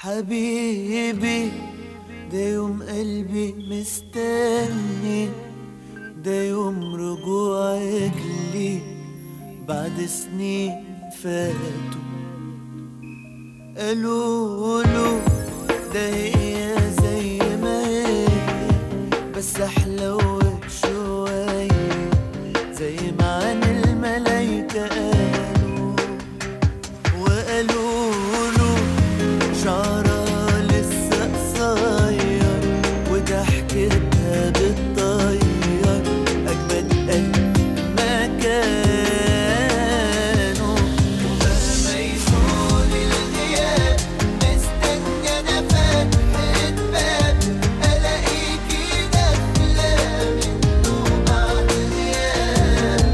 حبيبي ده يوم قلبي مستني ده يوم رجوعك لي بعد سنين فاتوا قالوا له ده هي زي ما هي بس حلوت شوية زي ما عن الملايكة قالوا وقالوا له شعرها لسه قصير وضحكتها بتطير أجمد قلب ما كانوا ومهما يطول الغياب مستني أنا فتحة باب ألاقيكي داخلة منه بعد غياب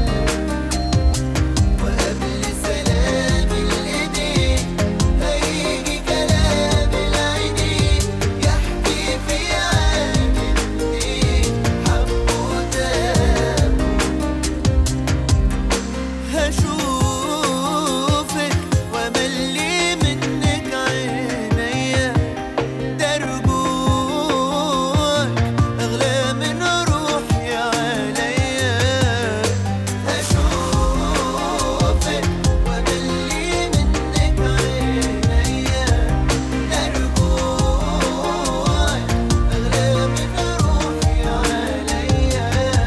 وقبل سلام الإيدين هيجي كلام العينين يحكي في عالم اتنين حبوا تابوا هشوفك واملي منك عينيا ده رجوعك اغلى من روحي عليا هشوفك واملي منك عينيا ده رجوعك اغلى من روحي عليا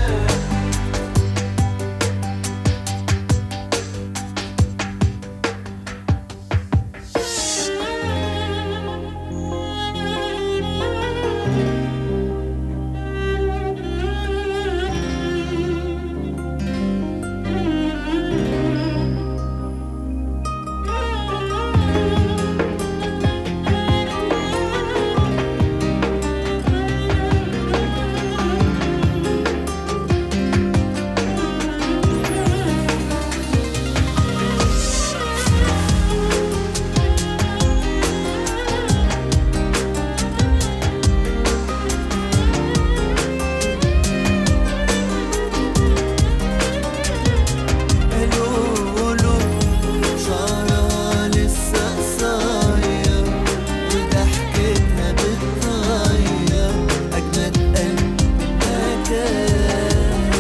قالوا له شعرها لسه قصير وضحكتها بتطير أجمد قلب ما كان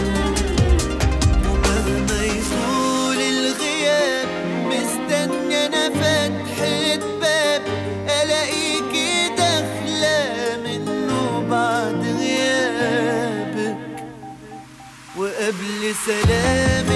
ومهما يطول الغياب مستني أنا فتحة باب ألاقيكي داخلة منه بعد غيابك وقبل سلام